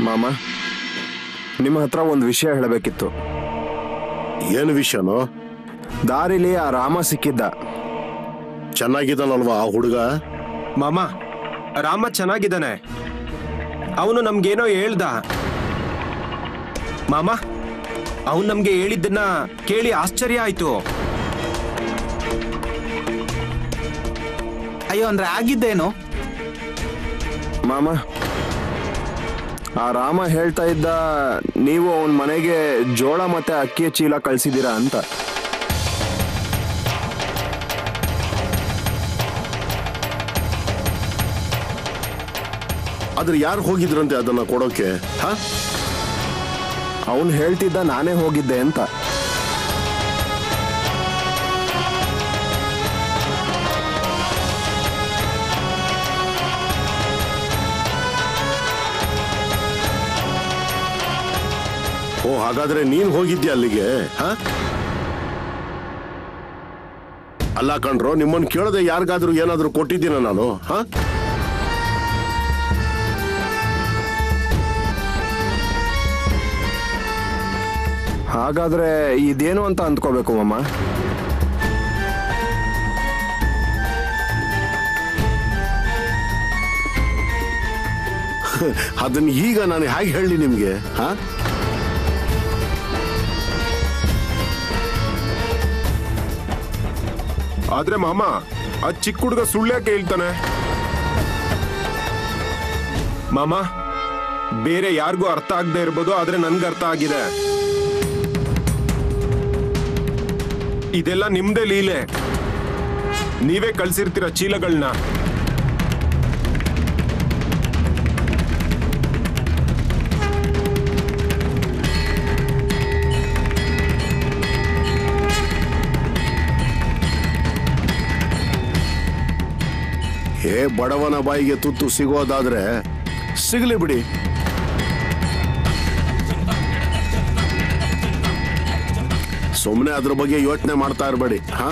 ಮಾಮ ನಿಮ್ಮ ಹತ್ರ ಒಂದು ವಿಷಯ ಹೇಳಬೇಕಿತ್ತು ಏನು ವಿಷಯನೋ ದಾರಿಲಿ ಆ ರಾಮ ಸಿಕ್ಕಿದ್ದ ಚೆನ್ನಾಗಿದ್ದಾನಲ್ವಾ ಆ ಹುಡುಗ ಮಾಮ ರಾಮ ಚೆನ್ನಾಗಿದ್ದಾನೆ ಅವನು ನಮ್ಗೇನೋ ಹೇಳ್ದ ಮಾಮ ಅವನು ನಮ್ಗೆ ಹೇಳಿದ್ದನ್ನ ಕೇಳಿ ಆಶ್ಚರ್ಯ ಆಯ್ತು ಅಯ್ಯೋ ಅಂದ್ರೆ ಆಗಿದ್ದೇನು ಮಾಮ ಆ ರಾಮ ಹೇಳ್ತಾ ಇದ್ದ ನೀವು ಅವನ ಮನೆಗೆ ಜೋಳ ಮತ್ತೆ ಅಕ್ಕಿಯ ಚೀಲ ಕಳ್ಸಿದ್ದೀರಾ ಅಂತ ಆದ್ರೆ ಯಾರು ಹೋಗಿದ್ರಂತೆ ಅದನ್ನ ಕೊಡೋಕೆ ಹಾ ಅವನು ಹೇಳ್ತಿದ್ದ ನಾನೇ ಹೋಗಿದ್ದೆ ಅಂತ ಓ ಹಾಗಾದ್ರೆ ನೀನ್ ಹೋಗಿದ್ಯಾ ಅಲ್ಲಿಗೆ ಹಾ ಅಲ್ಲ ಕಣ್ರೋ ನಿಮ್ಮನ್ನ ಕೇಳದೆ ಯಾರಿಗಾದ್ರೂ ಏನಾದ್ರೂ ಕೊಟ್ಟಿದ್ದೀನ ನಾನು ಹಾ ಹಾಗಾದ್ರೆ ಇದೇನು ಅಂತ ಅಂದ್ಕೋಬೇಕು ಮಾಮ ಅದನ್ನ ಈಗ ನಾನು ಹೇಗೆ ಹೇಳಿ ನಿಮ್ಗೆ ಹಾ ಆದ್ರೆ ಮಾಮ ಆ ಚಿಕ್ಕ ಹುಡುಗ ಸುಳ್ಳ್ಯಾಕೆ ಹೇಳ್ತಾನೆ ಮಾಮ ಬೇರೆ ಯಾರಿಗೂ ಅರ್ಥ ಆಗದೆ ಇರ್ಬೋದು ಆದ್ರೆ ನನ್ಗೆ ಅರ್ಥ ಆಗಿದೆ ಇದೆಲ್ಲ ನಿಮ್ದೇ ಲೀಲೆ ನೀವೇ ಕಳ್ಸಿರ್ತೀರ ಚೀಲಗಳನ್ನ ಏ ಬಡವನ ಬಾಯಿಗೆ ತುತ್ತು ಸಿಗೋದಾದ್ರೆ ಸಿಗಲಿ ಬಿಡಿ ಸುಮ್ಮನೆ ಅದ್ರ ಬಗ್ಗೆ ಯೋಚನೆ ಮಾಡ್ತಾ ಇರಬೇಡಿ ಹಾ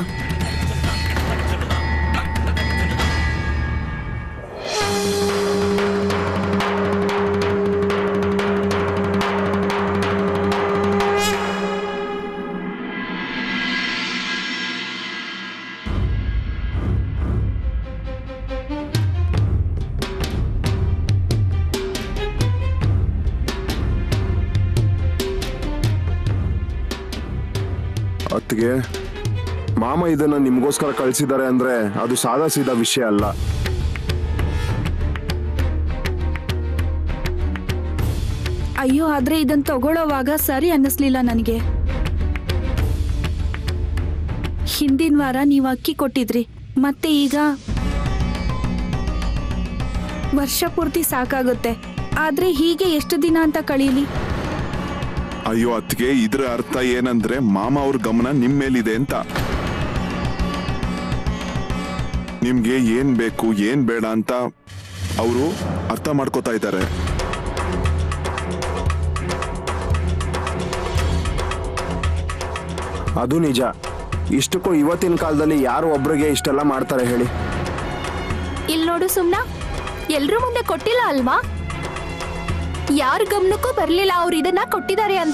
ಅತ್ತಿಗೆ ಮಾಮ ಇದನ್ನ ನಿಮ್ಗೋಸ್ಕರ ಕಳ್ಸಿದ್ದಾರೆ ಅಂದ್ರೆ ಅದು ಸಾದಾ ಸೀದಾ ವಿಷಯ ಅಲ್ಲ ಅಯ್ಯೋ ಆದ್ರೆ ಇದನ್ ತಗೊಳ್ಳೋವಾಗ ಸರಿ ಅನ್ನಿಸ್ಲಿಲ್ಲ ನನಗೆ ಹಿಂದಿನ ವಾರ ನೀವು ಅಕ್ಕಿ ಕೊಟ್ಟಿದ್ರಿ ಮತ್ತೆ ಈಗ ವರ್ಷ ಪೂರ್ತಿ ಸಾಕಾಗುತ್ತೆ ಆದ್ರೆ ಹೀಗೆ ಎಷ್ಟು ದಿನ ಅಂತ ಕಳೀಲಿ ಅಯ್ಯೋ ಅತ್ಗೆ ಇದ್ರ ಅರ್ಥ ಏನಂದ್ರೆ ಮಾಮ ಅವ್ರ ಗಮನ ನಿಮ್ ಮೇಲಿದೆ ಅಂತ ನಿಮ್ಗೆ ಏನ್ ಬೇಕು ಏನ್ ಬೇಡ ಅಂತ ಅವರು ಅರ್ಥ ಮಾಡ್ಕೋತಾ ಇದ್ದಾರೆ ಅದು ನಿಜ ಇಷ್ಟಕ್ಕೂ ಇವತ್ತಿನ ಕಾಲದಲ್ಲಿ ಯಾರು ಒಬ್ರಿಗೆ ಇಷ್ಟೆಲ್ಲ ಮಾಡ್ತಾರೆ ಹೇಳಿ ಇಲ್ ನೋಡು ಸುಮ್ನ ಎಲ್ರೂ ಮುಂದೆ ಕೊಟ್ಟಿಲ್ಲ ಅಲ್ವಾ ಯಾರ ಗಮನಕ್ಕೂ ಬರ್ಲಿಲ್ಲ ಅವ್ರು ಇದನ್ನ ಕೊಟ್ಟಿದ್ದಾರೆ ಅಂತ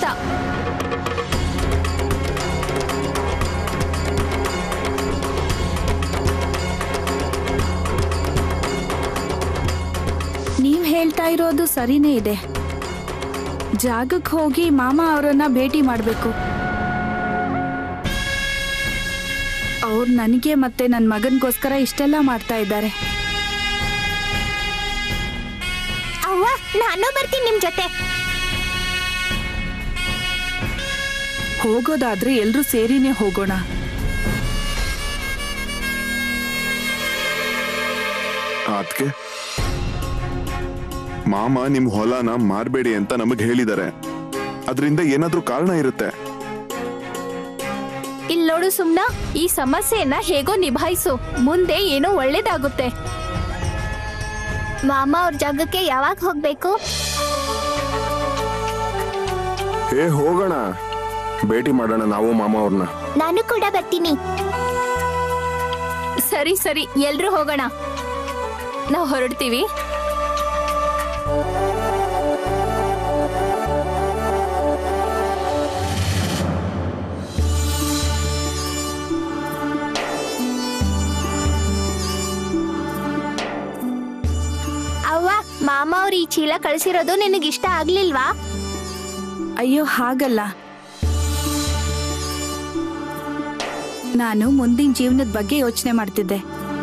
ನೀವ್ ಹೇಳ್ತಾ ಇರೋದು ಸರಿನೇ ಇದೆ ಜಾಗಕ್ಕೆ ಹೋಗಿ ಮಾಮ ಅವರನ್ನ ಭೇಟಿ ಮಾಡ್ಬೇಕು ಅವ್ರು ನನಗೆ ಮತ್ತೆ ನನ್ನ ಮಗನ್ಗೋಸ್ಕರ ಇಷ್ಟೆಲ್ಲ ಮಾಡ್ತಾ ಇದ್ದಾರೆ ಅವ್ವ ನಾನು ಬರ್ತೀನಿ ನಿಮ್ ಜೊತೆ ಹೋಗೋದಾದ್ರೆ ಎಲ್ರೂ ಸೇರಿನೇ ಹೋಗೋಣ ಅದ್ಕೆ ಮಾಮ ನಿಮ್ ಹೊಲನ ಮಾರ್ಬೇಡಿ ಅಂತ ನಮಗ್ ಹೇಳಿದ್ದಾರೆ ಅದರಿಂದ ಏನಾದ್ರೂ ಕಾರಣ ಇರುತ್ತೆ ಇಲ್ ನೋಡು ಸುಮ್ನ ಈ ಸಮಸ್ಯೆಯನ್ನ ಹೇಗೋ ನಿಭಾಯಿಸು ಮುಂದೆ ಏನೋ ಒಳ್ಳೇದಾಗುತ್ತೆ ಮಾಮ ಅವ್ರ ಜಾಗಕ್ಕೆ ಯಾವಾಗ ಹೋಗ್ಬೇಕು ಏ ಹೋಗೋಣ ಭೇಟಿ ಮಾಡೋಣ ನಾವು ಮಾಮ ಅವ್ರನ್ನ ನಾನು ಕೂಡ ಬರ್ತೀನಿ ಸರಿ ಸರಿ ಎಲ್ರೂ ಹೋಗೋಣ ನಾವು ಹೊರಡ್ತೀವಿ ಈ ಚೀಲ ಕಳ್ಸಿರೋದು ನಿನಗ್ ಇಷ್ಟ ಆಗ್ಲಿಲ್ವಾ ಅಯ್ಯೋ ಹಾಗಲ್ಲ ನಾನು ಮುಂದಿನ ಜೀವನದ ಬಗ್ಗೆ ಯೋಚನೆ ಮಾಡ್ತಿದ್ದೆ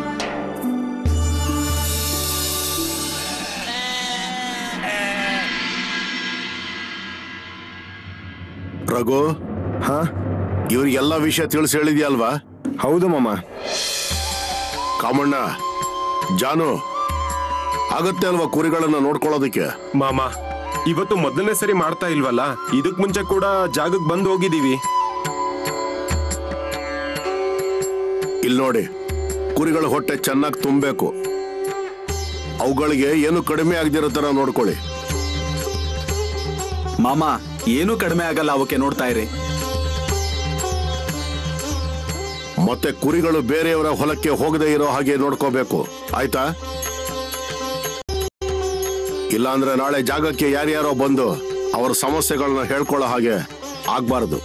ರಘು ಹಾ ಇವ್ರಿಗೆಲ್ಲ ವಿಷಯ ತಿಳಿಸಿ ಹೇಳಿದ್ಯಲ್ವಾ ಹೌದು ಮಾಮ ಕಾಮಣ್ಣ ಜಾನು ಆಗತ್ತೆ ಅಲ್ವಾ ಕುರಿಗಳನ್ನ ನೋಡ್ಕೊಳ್ಳೋದಕ್ಕೆ ಮಾಮ ಇವತ್ತು ಮೊದಲನೇ ಸರಿ ಮಾಡ್ತಾ ಇಲ್ವಲ್ಲ ಇದಕ್ ಮುಂಚೆ ಕೂಡ ಜಾಗಕ್ಕೆ ಬಂದು ಹೋಗಿದೀವಿ ಇಲ್ಲಿ ನೋಡಿ ಕುರಿಗಳ ಹೊಟ್ಟೆ ಚೆನ್ನಾಗಿ ತುಂಬಬೇಕು ಅವುಗಳಿಗೆ ಏನು ಕಡಿಮೆ ಆಗದಿರೋ ತರ ನೋಡ್ಕೊಳ್ಳಿ ಮಾಮ ಏನೂ ಕಡಿಮೆ ಆಗಲ್ಲ ಅವಕ್ಕೆ ನೋಡ್ತಾ ಇರಿ ಮತ್ತೆ ಕುರಿಗಳು ಬೇರೆಯವರ ಹೊಲಕ್ಕೆ ಹೋಗದೆ ಇರೋ ಹಾಗೆ ನೋಡ್ಕೋಬೇಕು ಆಯ್ತಾ ಇಲ್ಲಾಂದ್ರೆ ನಾಳೆ ಜಾಗಕ್ಕೆ ಯಾರ್ಯಾರೋ ಬಂದು ಅವರ ಸಮಸ್ಯೆಗಳನ್ನ ಹೇಳ್ಕೊಳ್ಳೋ ಹಾಗೆ ಆಗ್ಬಾರ್ದು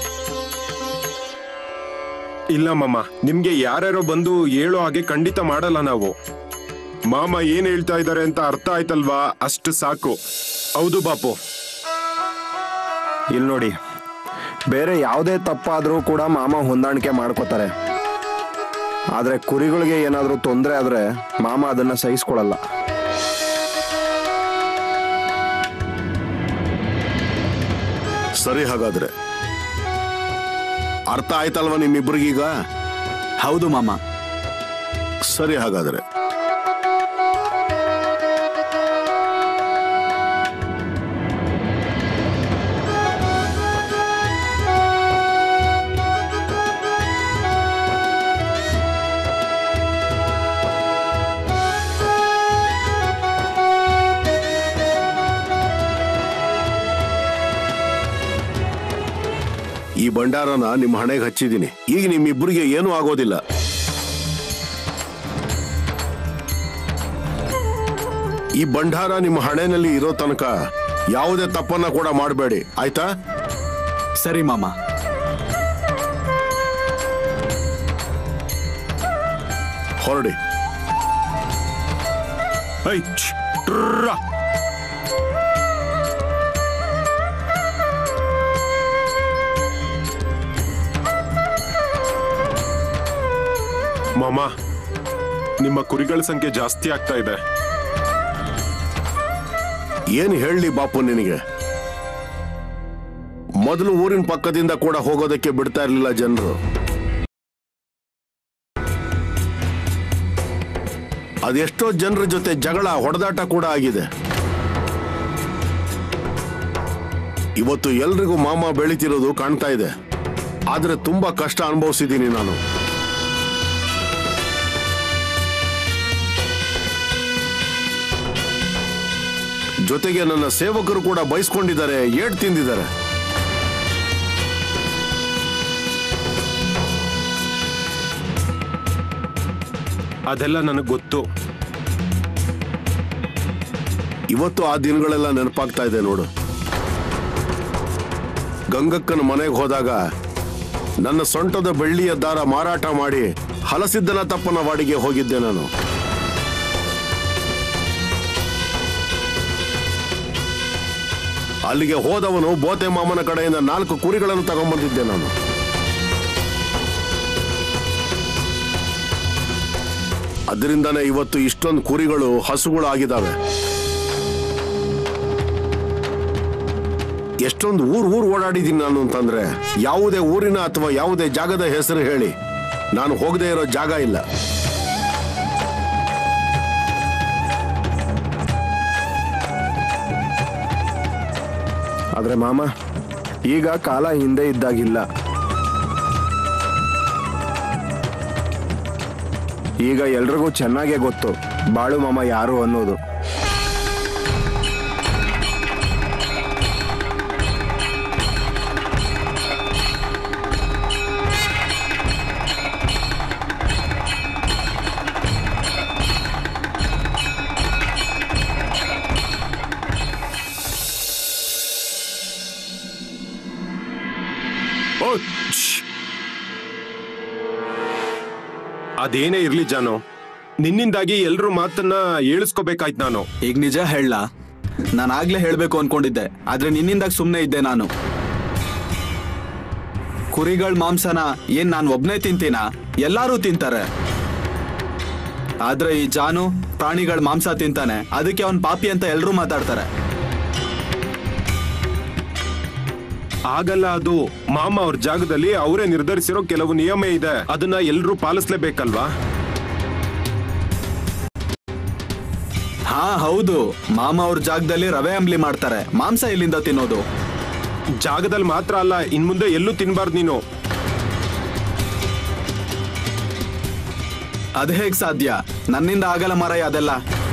ಇಲ್ಲ ಮಾಮ ನಿಮ್ಗೆ ಯಾರ್ಯಾರೋ ಬಂದು ಹೇಳೋ ಹಾಗೆ ಖಂಡಿತ ಮಾಡಲ್ಲ ನಾವು ಮಾಮ ಏನ್ ಹೇಳ್ತಾ ಇದ್ದಾರೆ ಅಂತ ಅರ್ಥ ಆಯ್ತಲ್ವಾ ಅಷ್ಟು ಸಾಕು ಹೌದು ಬಾಪು ಇಲ್ಲಿ ನೋಡಿ ಬೇರೆ ಯಾವುದೇ ತಪ್ಪಾದ್ರೂ ಕೂಡ ಮಾಮ ಹೊಂದಾಣಿಕೆ ಮಾಡ್ಕೋತಾರೆ ಆದ್ರೆ ಕುರಿಗಳಿಗೆ ಏನಾದ್ರೂ ತೊಂದರೆ ಆದ್ರೆ ಮಾಮ ಅದನ್ನ ಸಹಿಸ್ಕೊಳಲ್ಲ ಸರಿ ಹಾಗಾದ್ರೆ ಅರ್ಥ ಆಯ್ತಲ್ವಾ ನಿಮ್ಮಿಬ್ರಿಗೀಗ ಹೌದು ಮಾಮ ಸರಿ ಹಾಗಾದ್ರೆ ಈ ಭಂಡಾರನ ನಿಮ್ಮ ಹಣೆಗೆ ಹಚ್ಚಿದ್ದೀನಿ ಈಗ ನಿಮ್ಮಿಬ್ಬರಿಗೆ ಏನೂ ಆಗೋದಿಲ್ಲ ಈ ಭಂಡಾರ ನಿಮ್ಮ ಹಣೆನಲ್ಲಿ ಇರೋ ತನಕ ಯಾವುದೇ ತಪ್ಪನ್ನ ಕೂಡ ಮಾಡಬೇಡಿ ಆಯ್ತಾ ಸರಿ ಮಾಮ ಹೊರಡಿ ಐ, ಛ್, ಟ್ರ್ರ. ಮಾಮ ನಿಮ್ಮ ಕುರಿಗಳ ಸಂಖ್ಯೆ ಜಾಸ್ತಿ ಆಗ್ತಾ ಇದೆ ಏನು ಹೇಳಲಿ ಬಾಪು ನಿನಗೆ ಮೊದಲು ಊರಿನ ಪಕ್ಕದಿಂದ ಕೂಡ ಹೋಗೋದಕ್ಕೆ ಬಿಡ್ತಾ ಇರಲಿಲ್ಲ ಜನರು ಅದೆಷ್ಟೋ ಜನರ ಜೊತೆ ಜಗಳ ಹೊಡೆದಾಟ ಕೂಡ ಆಗಿದೆ ಇವತ್ತು ಎಲ್ರಿಗೂ ಮಾಮ ಬೆಳಿತಿರೋದು ಕಾಣ್ತಾ ಇದೆ ಆದ್ರೆ ತುಂಬಾ ಕಷ್ಟ ಅನುಭವಿಸಿದ್ದೀನಿ ನಾನು ಜೊತೆಗೆ ನನ್ನ ಸೇವಕರು ಕೂಡ ಬಯಸ್ಕೊಂಡಿದ್ದಾರೆ ಏಟ್ ತಿಂದಿದ್ದಾರೆ ಅದೆಲ್ಲ ನನಗೆ ಗೊತ್ತು ಇವತ್ತು ಆ ದಿನಗಳೆಲ್ಲ ನೆನಪಾಗ್ತಾ ಇದೆ ನೋಡು ಗಂಗಕ್ಕನ ಮನೆಗೆ ಹೋದಾಗ ನನ್ನ ಸೊಂಟದ ಬೆಳ್ಳಿಯ ದಾರ ಮಾರಾಟ ಮಾಡಿ ಹಲಸಿದ್ದನ ತಪ್ಪನ ವಾಡಿಗೆ ಹೋಗಿದ್ದೆ ನಾನು ಅಲ್ಲಿಗೆ ಹೋದವನು ಬೋತೆ ಮಾಮನ ಕಡೆಯಿಂದ ನಾಲ್ಕು ಕುರಿಗಳನ್ನು ತಗೊಂಡ್ಬಂದಿದ್ದೆ ನಾನು ಅದರಿಂದನೇ ಇವತ್ತು ಇಷ್ಟೊಂದು ಕುರಿಗಳು ಹಸುಗಳು ಆಗಿದ್ದಾವೆ ಎಷ್ಟೊಂದು ಊರ್ ಊರ್ ಓಡಾಡಿದ್ದೀನಿ ನಾನು ಅಂತಂದ್ರೆ ಯಾವುದೇ ಊರಿನ ಅಥವಾ ಯಾವುದೇ ಜಾಗದ ಹೆಸರು ಹೇಳಿ ನಾನು ಹೋಗದೆ ಇರೋ ಜಾಗ ಇಲ್ಲ ಆದ್ರೆ ಮಾಮ ಈಗ ಕಾಲ ಹಿಂದೆ ಇದ್ದಾಗಿಲ್ಲ ಈಗ ಎಲ್ರಿಗೂ ಚೆನ್ನಾಗೇ ಗೊತ್ತು ಬಾಳು ಮಾಮ ಯಾರು ಅನ್ನೋದು ಓ, ಶ್ಶ್. ಅದೇನೇ ಇರ್ಲಿ ಜಾನು ನಿನ್ನಿಂದಾಗಿ ಎಲ್ರ ಮಾತನ್ನ ಏಳಿಸ್ಕೋಬೇಕಾಯ್ತು ನಾನು ಈಗ ನಿಜ ಹೇಳ ನಾನು ಆಗ್ಲೇ ಹೇಳ್ಬೇಕು ಅನ್ಕೊಂಡಿದ್ದೆ ಆದ್ರೆ ನಿನ್ನಿಂದಾಗ ಸುಮ್ಮನೆ ಇದ್ದೆ ನಾನು ಕುರಿಗಳ ಮಾಂಸನ ಏನ್ ನಾನು ಒಬ್ನೇ ತಿಂತೀನ ಎಲ್ಲಾರು ತಿಂತಾರೆ ಆದ್ರೆ ಈ ಜಾನು ಪ್ರಾಣಿಗಳ ಮಾಂಸ ತಿಂತಾನೆ ಅದಕ್ಕೆ ಅವನ್ ಪಾಪಿ ಅಂತ ಎಲ್ರೂ ಮಾತಾಡ್ತಾರೆ ಆಗಲ್ಲ ಅದು ಮಾಮ ಅವ್ರ ಜಾಗದಲ್ಲಿ ಅವರೇ ನಿರ್ಧರಿಸಿರೋ ಕೆಲವು ನಿಯಮ ಇದೆ ಅದನ್ನ ಎಲ್ರೂ ಪಾಲಿಸ್ಲೇಬೇಕಲ್ವಾ ಹಾ ಹೌದು ಮಾಮ ಅವ್ರ ಜಾಗದಲ್ಲಿ ರವೆ ಅಂಬ್ಲಿ ಮಾಡ್ತಾರೆ ಮಾಂಸ ಎಲ್ಲಿಂದ ತಿನ್ನೋದು ಜಾಗದಲ್ಲಿ ಮಾತ್ರ ಅಲ್ಲ ಇನ್ ಮುಂದೆ ಎಲ್ಲೂ ತಿನ್ಬಾರ್ದು ನೀನು ಅದ್ ಹೇಗ್ ಸಾಧ್ಯ ನನ್ನಿಂದ ಆಗಲ್ಲ ಮಾರಾಯ ಅದೆಲ್ಲ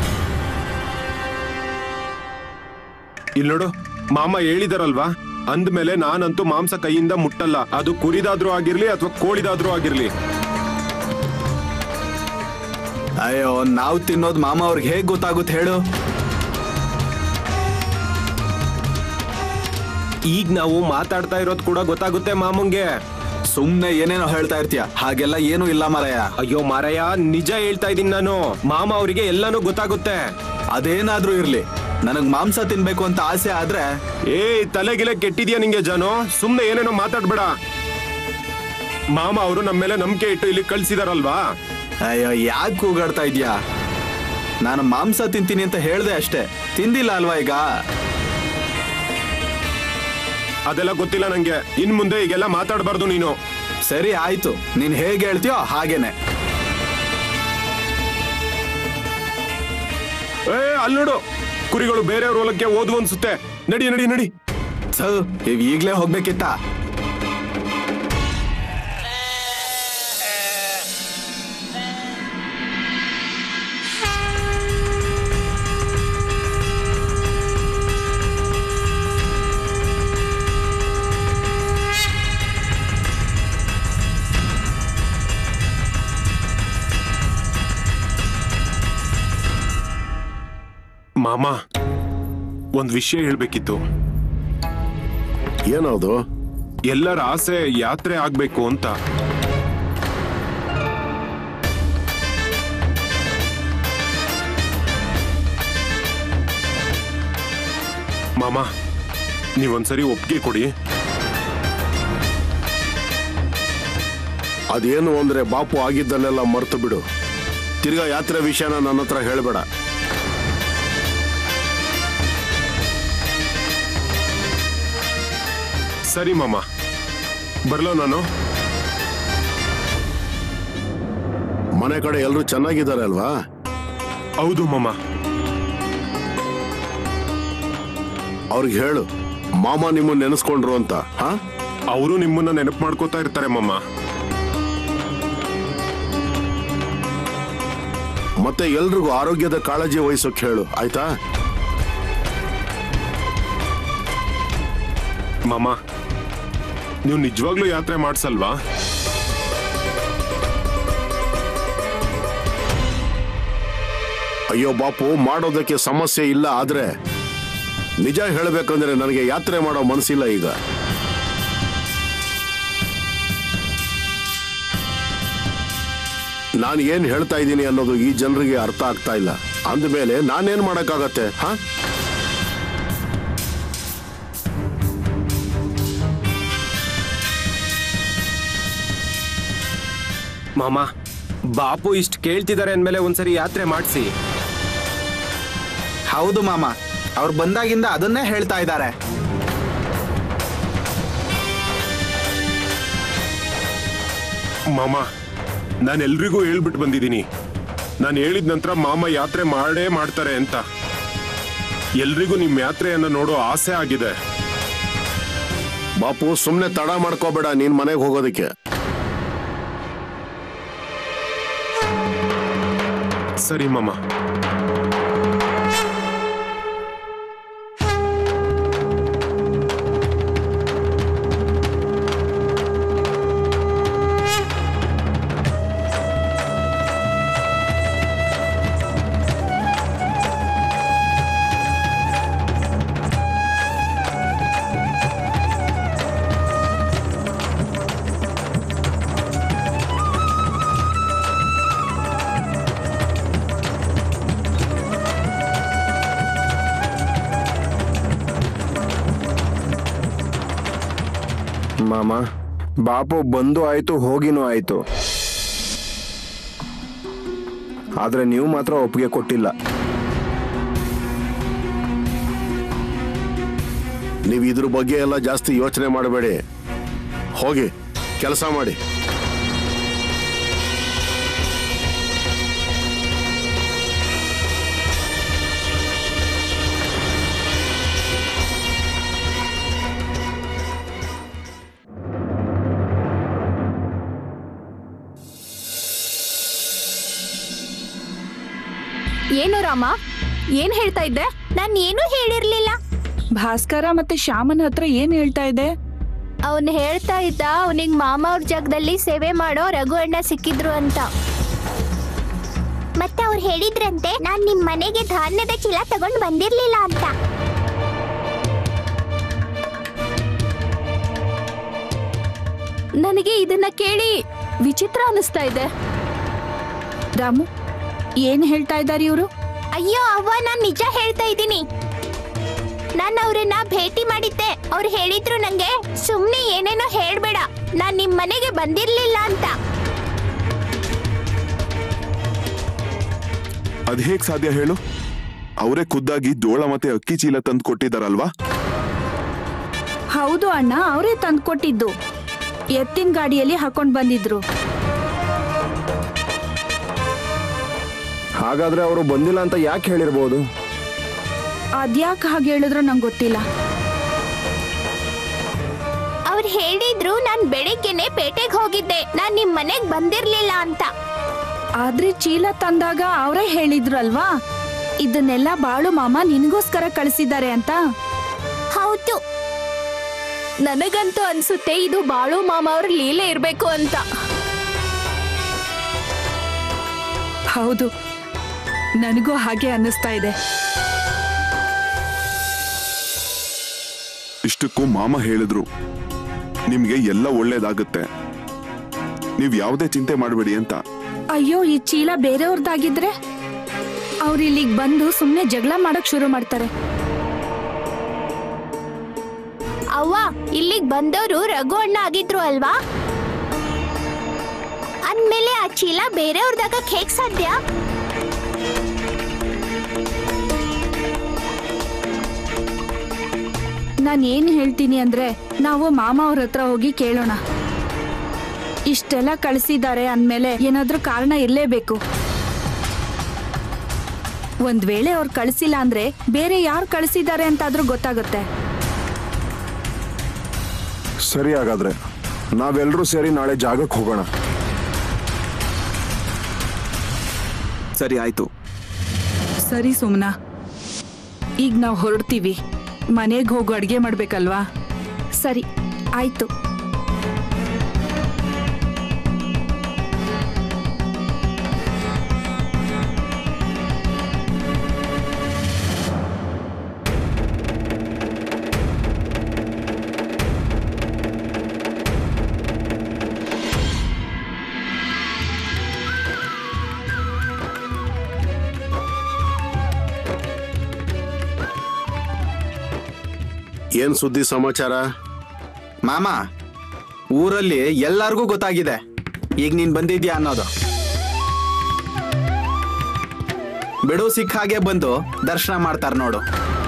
ಇಲ್ಲಿ ನೋಡು ಮಾಮ ಹೇಳಿದಾರಲ್ವಾ ಅಂದ್ಮೇಲೆ ನಾನಂತೂ ಮಾಂಸ ಕೈಯಿಂದ ಮುಟ್ಟಲ್ಲ ಅದು ಕುರಿದಾದ್ರೂ ಆಗಿರ್ಲಿ ಅಥವಾ ಕೋಳಿದಾದ್ರೂ ಆಗಿರ್ಲಿ ಅಯ್ಯೋ ನಾವು ತಿನ್ನೋದು ಮಾಮ ಅವ್ರಿಗೆ ಹೇಗ್ ಗೊತ್ತಾಗುತ್ತೆ ಹೇಳು ಈಗ ನಾವು ಮಾತಾಡ್ತಾ ಇರೋದು ಕೂಡ ಗೊತ್ತಾಗುತ್ತೆ ಮಾಮಂಗೆ ಸುಮ್ನೆ ಏನೇನೋ ಹೇಳ್ತಾ ಇರ್ತೀಯ ಹಾಗೆಲ್ಲ ಏನೂ ಇಲ್ಲ ಮಾರಾಯ ಅಯ್ಯೋ ಮಾರಯ್ಯ ನಿಜ ಹೇಳ್ತಾ ಇದೀನಿ ನಾನು ಮಾಮ ಅವರಿಗೆ ಎಲ್ಲಾನು ಗೊತ್ತಾಗುತ್ತೆ ಅದೇನಾದ್ರೂ ಇರ್ಲಿ ನನಗ್ ಮಾಂಸ ತಿನ್ಬೇಕು ಅಂತ ಆಸೆ ಆದ್ರೆ ಏ ತಲೆಗಿಲೆ ಕೆಟ್ಟಿದ್ಯಾ ನಿಂಗೆ ಜಾನು ಸುಮ್ನೆ ಏನೇನೋ ಮಾತಾಡ್ಬೇಡ ಮಾಮ ಅವರು ನಮ್ಮ ಮೇಲೆ ನಂಬಿಕೆ ಇಟ್ಟು ಇಲ್ಲಿ ಕಳ್ಸಿದಾರಲ್ವಾ ಅಯ್ಯೋ ಯಾಕೆ ಕೂಗಾಡ್ತಾ ಇದ್ಯಾ ನಾನು ಮಾಂಸ ತಿಂತೀನಿ ಅಂತ ಹೇಳ್ದೆ ಅಷ್ಟೇ ತಿಂದಿಲ್ಲ ಅಲ್ವಾ ಈಗ ಅದೆಲ್ಲ ಗೊತ್ತಿಲ್ಲ ನಂಗೆ ಇನ್ ಮುಂದೆ ಈಗೆಲ್ಲ ಮಾತಾಡಬಾರ್ದು ನೀನು ಸರಿ ಆಯ್ತು ನೀನ್ ಹೇಗೆ ಹೇಳ್ತೀಯೋ ಹಾಗೇನೆ ಏ ಅಲ್ಲಿ ನೋಡು ಕುರಿಗಳು ಬೇರೆಯವ್ರ ಹೊಲಕ್ಕೆ ಓದು ಅನ್ಸುತ್ತೆ ನಡಿ ನಡಿ ನಡಿ ಛ, ಇವ್ ಈಗ್ಲೇ ಹೋಗ್ಬೇಕಿತ್ತ ಮಾಮ ಒಂದ್ ವಿಷಯ ಹೇಳ್ಬೇಕಿತ್ತು ಏನದು ಎಲ್ಲರ ಆಸೆ ಯಾತ್ರೆ ಆಗ್ಬೇಕು ಅಂತ ಮಾಮ ನೀವೊಂದ್ಸರಿ ಒಪ್ಪಿಗೆ ಕೊಡಿ ಅದೇನು ಅಂದ್ರೆ ಬಾಪು ಆಗಿದ್ದನ್ನೆಲ್ಲ ಮರ್ತು ಬಿಡು ತಿರ್ಗಾ ಯಾತ್ರೆ ವಿಷಯನ ನನ್ನ ಹತ್ರ ಹೇಳ್ಬೇಡ ಸರಿ ಮಾಮ ಬರ್ಲೋ ನಾನು ಮನೆ ಕಡೆ ಎಲ್ಲರೂ ಚೆನ್ನಾಗಿದ್ದಾರೆ ಅಲ್ವಾ ಹೌದು ಮಾಮ ಅವ್ರಿಗೆ ಹೇಳು ಮಾಮ ನಿಮ್ಮನ್ನ ನೆನೆಸ್ಕೊಂಡ್ರು ಅಂತ ಹಾ ಅವರು ನಿಮ್ಮನ್ನ ನೆನಪು ಮಾಡ್ಕೋತಾ ಇರ್ತಾರೆ ಮಾಮ ಮತ್ತೆ ಎಲ್ರಿಗೂ ಆರೋಗ್ಯದ ಕಾಳಜಿ ವಹಿಸೋಕ್ ಹೇಳು ಆಯ್ತಾ ಮಾಮ ನೀವು ನಿಜವಾಗ್ಲೂ ಯಾತ್ರೆ ಮಾಡ್ಸಲ್ವಾ ಅಯ್ಯೋ ಬಾಪು ಮಾಡೋದಕ್ಕೆ ಸಮಸ್ಯೆ ಇಲ್ಲ ಆದ್ರೆ ನಿಜ ಹೇಳಬೇಕಂದ್ರೆ ನನಗೆ ಯಾತ್ರೆ ಮಾಡೋ ಮನಸ್ಸಿಲ್ಲ ಈಗ ನಾನು ಏನ್ ಹೇಳ್ತಾ ಇದ್ದೀನಿ ಅನ್ನೋದು ಈ ಜನರಿಗೆ ಅರ್ಥ ಆಗ್ತಾ ಇಲ್ಲ ಅಂದಮೇಲೆ ನಾನೇನ್ ಮಾಡಕ್ಕಾಗತ್ತೆ ಹಾ ಮಾಮ ಬಾಪು ಇಷ್ಟು ಕೇಳ್ತಿದ್ದಾರೆ ಅಂದ್ಮೇಲೆ ಒಂದ್ಸರಿ ಯಾತ್ರೆ ಮಾಡಿಸಿ ಹೌದು ಮಾಮ ಅವ್ರು ಬಂದಾಗಿಂದ ಅದನ್ನೇ ಹೇಳ್ತಾ ಇದ್ದಾರೆ ಮಾಮ ನಾನು ಎಲ್ರಿಗೂ ಹೇಳ್ಬಿಟ್ಟು ಬಂದಿದ್ದೀನಿ ನಾನು ಹೇಳಿದ ನಂತರ ಮಾಮ ಯಾತ್ರೆ ಮಾಡೇ ಮಾಡ್ತಾರೆ ಅಂತ ಎಲ್ರಿಗೂ ನಿಮ್ಮ ಯಾತ್ರೆಯನ್ನ ನೋಡೋ ಆಸೆ ಆಗಿದೆ ಬಾಪು ಸುಮ್ನೆ ತಡ ಮಾಡ್ಕೋಬೇಡ ನೀನ್ ಮನೆಗೆ ಹೋಗೋದಕ್ಕೆ ಸರಿ ಮಾಮ ಮಾಮ ಬಾಪು ಬಂದು ಆಯ್ತು ಹೋಗಿನೂ ಆಯ್ತು ಆದ್ರೆ ನೀವು ಮಾತ್ರ ಒಪ್ಪಿಗೆ ಕೊಟ್ಟಿಲ್ಲ ನೀವು ಇದ್ರ ಬಗ್ಗೆ ಎಲ್ಲ ಜಾಸ್ತಿ ಯೋಚನೆ ಮಾಡಬೇಡಿ ಹೋಗಿ ಕೆಲಸ ಮಾಡಿ ಏನು ರಾಮ ಏನ್ ಹೇಳ್ತಾ ಇದ್ದೆ ನಾನು ಏನೂ ಹೇಳಿರ್ಲಿಲ್ಲ ಭಾಸ್ಕರ ಮತ್ತೆ ಶ್ಯಾಮನ್ ಹತ್ರ ಏನ್ ಹೇಳ್ತಾ ಇದೆ ಅವನ್ ಹೇಳ್ತಾ ಇದ್ದ ಅವನಿಗೆ ಮಾಮ ಅವ್ರ ಜಾಗದಲ್ಲಿ ಸೇವೆ ಮಾಡೋ ರಘು ಅಣ್ಣ ಸಿಕ್ಕಿದ್ರು ಅಂತ ಮತ್ತೆ ಅವ್ರು ಹೇಳಿದ್ರಂತೆ ನಾನ್ ನಿಮ್ ಮನೆಗೆ ಧಾನ್ಯದ ಚೀಲ ತಗೊಂಡ್ ಬಂದಿರ್ಲಿಲ್ಲ ಅಂತ ನನಗೆ ಇದನ್ನ ಕೇಳಿ ವಿಚಿತ್ರ ಅನಿಸ್ತಾ ಇದೆ ರಾಮು ಏನ್ ಹೇಳ್ತಾ ಇದ್ದಾರೆ ಇವರು ಅಯ್ಯೋ ಅವ್ವ ನಾನ್ ನಿಜ ಹೇಳ್ತಾ ಇದ್ದೀನಿ ನಾನು ಅವ್ರನ್ನ ಭೇಟಿ ಮಾಡಿದ್ದೆ ಅವ್ರು ಹೇಳಿದ್ರು ನಂಗೆ ಸುಮ್ನೆ ಏನೇನೋ ಹೇಳ್ಬೇಡ ನಾನ್ ನಿಮ್ ಮನೆಗೆ ಬಂದಿರ್ಲಿಲ್ಲ ಅಂತ ಅದ್ ಹೇಗ್ ಸಾಧ್ಯ ಹೇಳು ಅವರೇ ಖುದ್ದಾಗಿ ಜೋಳ ಮತ್ತೆ ಅಕ್ಕಿ ಚೀಲ ತಂದು ಕೊಟ್ಟಿದಾರಲ್ವಾ ಹೌದು ಅಣ್ಣ ಅವರೇ ತಂದ್ಕೊಟ್ಟಿದ್ದು ಎತ್ತಿನ ಗಾಡಿಯಲ್ಲಿ ಹಾಕೊಂಡ್ ಬಂದಿದ್ರು ಹಾಗಾದ್ರೆ ಅವರು ಬಂದಿಲ್ಲ ಅಂತ ಯಾಕೆ ಹೇಳಿರ್ಬೋದು ಅದ್ಯಾಕ್ ಹಾಗೆ ಹೇಳಿದ್ರು ನಂಗೆ ಗೊತ್ತಿಲ್ಲ ಅವ್ರು ಹೇಳಿದ್ರು ನಾನ್ ಬೆಳಿಗ್ಗೆನೆ ಪೇಟೆಗೆ ಹೋಗಿದ್ದೆ ನಾನ್ ನಿಮ್ ಮನೆಗ್ ಬಂದಿರ್ಲಿಲ್ಲ ಅಂತ ಆದ್ರೆ ಚೀಲ ತಂದಾಗ ಅವರೇ ಹೇಳಿದ್ರು ಅಲ್ವಾ ಇದನ್ನೆಲ್ಲ ಬಾಳು ಮಾಮ ನಿನಗೋಸ್ಕರ ಕಳಿಸಿದ್ದಾರೆ ಅಂತ ಹೌದು ನನಗಂತೂ ಅನ್ಸುತ್ತೆ ಇದು ಬಾಳು ಮಾಮ ಅವ್ರ ಲೀಲೆ ಇರ್ಬೇಕು ಅಂತ ಹೌದು ನನಗೂ ಹಾಗೆ ಅನ್ನಿಸ್ತಾ ಇದೆ ಇಷ್ಟಕ್ಕೂ ಮಾಮ ಹೇಳಿದ್ರು ನಿಮ್ಗೆ ಎಲ್ಲ ಒಳ್ಳೇದಾಗುತ್ತೆ ನೀವ್ ಯಾವುದೇ ಚಿಂತೆ ಮಾಡಬೇಡಿ ಅಂತ ಅಯ್ಯೋ ಈ ಚೀಲ ಬೇರೆಯವ್ರದ್ದಾಗಿದ್ರೆ ಅವ್ರು ಇಲ್ಲಿಗೆ ಬಂದು ಸುಮ್ಮನೆ ಜಗಳ ಮಾಡಕ್ ಶುರು ಮಾಡ್ತಾರೆ ಅವ್ವ ಇಲ್ಲಿಗ್ ಬಂದವರು ರಘು ಅಣ್ಣ ಆಗಿದ್ರು ಅಲ್ವಾ ಅಂದ್ಮೇಲೆ ಆ ಚೀಲ ಬೇರೆಯವ್ರದಾಗ ಹೇಗ್ ಸಾಧ್ಯ ನಾನು ಏನು ಹೇಳ್ತೀನಿ ಅಂದ್ರೆ ನಾವು ಮಾಮ ಅವ್ರ ಹತ್ರ ಹೋಗಿ ಕೇಳೋಣ ಇಷ್ಟೆಲ್ಲ ಕಳಿಸಿದ್ದಾರೆ ಅಂದ್ಮೇಲೆ ಏನಾದ್ರೂ ಕಾರಣ ಇರಲೇಬೇಕು ಒಂದ್ ವೇಳೆ ಅವ್ರು ಕಳಿಸಿಲ್ಲ ಅಂದ್ರೆ ಬೇರೆ ಯಾರು ಕಳಿಸಿದ್ದಾರೆ ಅಂತಾದ್ರೂ ಗೊತ್ತಾಗುತ್ತೆ ಸರಿ ಹಾಗಾದ್ರೆ ನಾವೆಲ್ಲರೂ ಸೇರಿ ನಾಳೆ ಜಾಗಕ್ಕೆ ಹೋಗೋಣ ಸರಿ ಆಯ್ತು ಸರಿ ಸುಮ್ನಾ ಈಗ ನಾವು ಹೊರಡ್ತೀವಿ ಮನೆಗೆ ಹೋಗು ಅಡ್ಗೆ ಮಾಡ್ಬೇಕಲ್ವಾ ಸರಿ ಆಯ್ತು ಏನ್ ಸುದ್ದಿ ಸಮಾಚಾರ ಮಾಮ ಊರಲ್ಲಿ ಎಲ್ಲಾರ್ಗೂ ಗೊತ್ತಾಗಿದೆ ಈಗ ನೀನ್ ಬಂದಿದ್ಯಾ ಅನ್ನೋದು ಬಿಡು ಸಿಕ್ಕ ಹಾಗೆ ಬಂದು ದರ್ಶನ ಮಾಡ್ತಾರ ನೋಡು